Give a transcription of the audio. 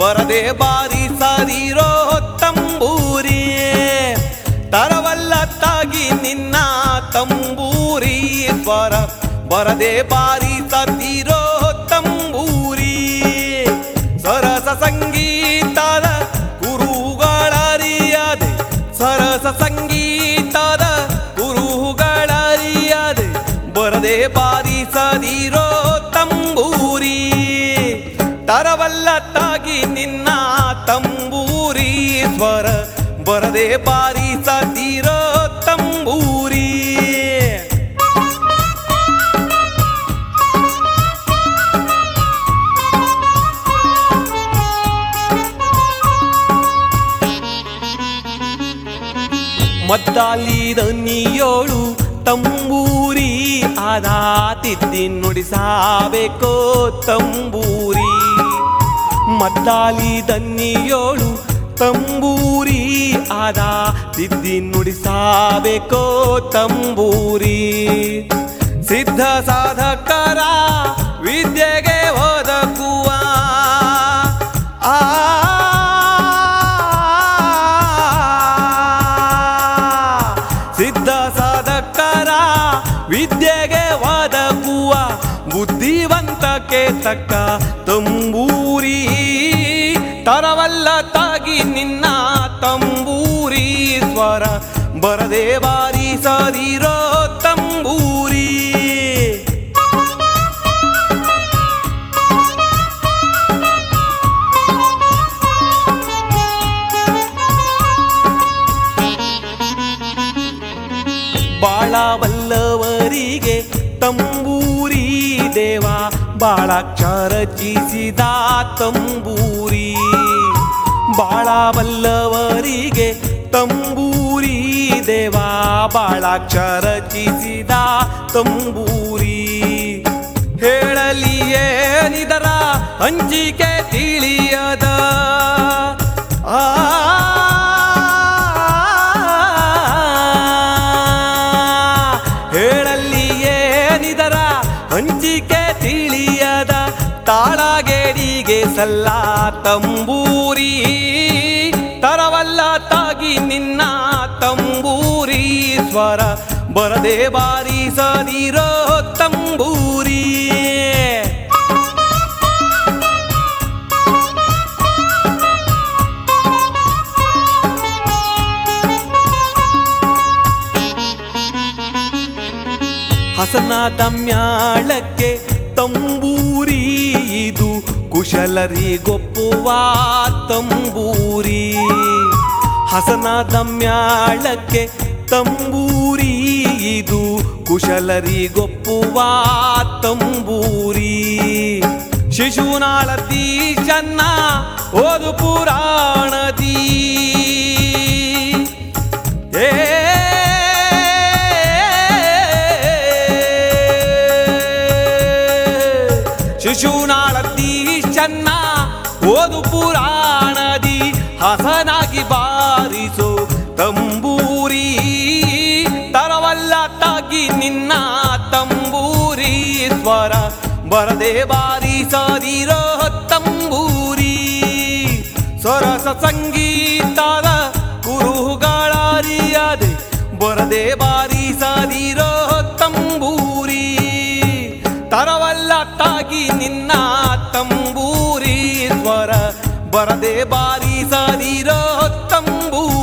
ಬರದೆ ಬಾರಿ ಸರಿರೋ ತಂಬೂರಿ ತರವಲ್ಲತ್ತಾಗಿ ನಿನ್ನ ತಂಬೂರಿ ಸ್ವರ ಬರದೆ ಬಾರಿ ಸತಿರೋ ತಂಬೂರಿ ಸರಸ ಸಂಗೀತದ ಗುರುಗಳರಿಯದೆ ಸರಸ ಸಂಗೀತದ ಗುರುಗಳರಿಯದೆ ಬರದೆ ಬಾರಿ ಸದಿರೋ ತಂಬೂರಿ ತರವಲ್ಲತ್ತಾಗಿ ನಿನ್ನ ತಂಬೂರಿ ಸ್ವರ ಬರದೆ ಬಾರಿ ಸದಿರೋ ತಂಬೂರಿ ಮದ್ದಾಲಿದ ನೀಯೋಳು ತಂಬೂರಿ ಆದಾತಿದ್ದಿ ನುಡಿಸಾಬೇಕೋ ತಂಬೂರಿ ಮದ್ದಾಲಿ ದನ್ನಿಯೋಳು ತಂಬೂರಿ ಆದ ತಿದ್ದಿ ನುಡಿಸಾಬೇಕೋ ತಂಬೂರಿ ಸಿದ್ಧ ಸಾಧಕರ ವಿದ್ಯೆಗೆ ಒದಗುವ ಆ ಸಿದ್ಧ ಸಾಧಕರ ವಿದ್ಯೆಗೆ ಒದಗುವ ಬುದ್ಧಿವಂತಕ್ಕೆ ತಕ್ಕ ತಂಬೂರಿ ತರವಲ್ಲ ತಾಗಿ ನಿನ್ನ ತಂಬೂರಿ ಸ್ವರ ಬರದೆ ಬಾರಿ ಸರಿರೋ ತಂಬೂರಿ ಬಾಳವಲ್ಲವರಿಗೆ ತಂಬೂರಿ ದೇವ ಬಾಳಾಕ್ಷರ ರಚಿಸಿದ ತಂಬೂರಿ ಬಾಳವಲ್ಲವರಿಗೆ ತಂಬೂರಿ ದೇವ ಬಾಳಾಕ್ಷರ ರಚಿಸಿದ ತಂಬೂರಿ ಹೇಳಲಿಯೇ ನಿದರ ಹಂಚಿಕೆ ತಿಳಿಯದ ಆ ಹೇಳಲಿಯೇ ನಿದರ ಹಂಚಿಕೆ ತಿಳಿಯದ ತಾಳಗೇಡಿಗೆ ಸಲ್ಲ ತಂಬೂರಿ ತರವಲ್ಲ ತಾಗಿ ನಿನ್ನ ತಂಬೂರಿ ಸ್ವರ ಬರದೆ ಬಾರಿ ಸದಿರೋ ತಂಬೂರಿ ಹಸನಾದ ಮ್ಯಾಳಕ್ಕೆ ತಂಬೂರಿ ಇದು ಕುಶಲರಿಗೊಪ್ಪುವ ತಂಬೂರಿ ಹಸನಾದ ಮ್ಯಾಳಕ್ಕೆ ತಂಬೂರಿ ಇದು ಕುಶಲರಿಗೊಪ್ಪುವ ತಂಬೂರಿ ಶಿಶುನಾಳತಿ ಚನ್ನ ಓದು ಪುರಾಣದಿ ಏ ಶಿಶುನಾಳತಿ ಚನ್ನ ಓದು ಪುರಾಣದಿ ಹಸನಾಗಿ ಬಾರಿಸು ತಂಬೂರಿ ತರವಲ್ಲ ತಾಗಿ ನಿನ್ನ ತಂಬೂರಿ ಸ್ವರ ಬರದೆ ಬಾರಿಸದಿರೋ ತಂಬೂರಿ ಸೊರಸ ಸಂಗೀತದ ಕುರುಹುಗಳರಿಯದೆ ಬರದೆ ಬಾರಿಸದಿರೋ ತಂಬೂರಿ ತರವಲ್ಲ ತಾಗಿ ನಿನ್ನ ತಂಬೂರಿ ಸ್ವರ ಬರದೆ ಬಾರಿಸದಿರೋ ತಂಬೂರಿ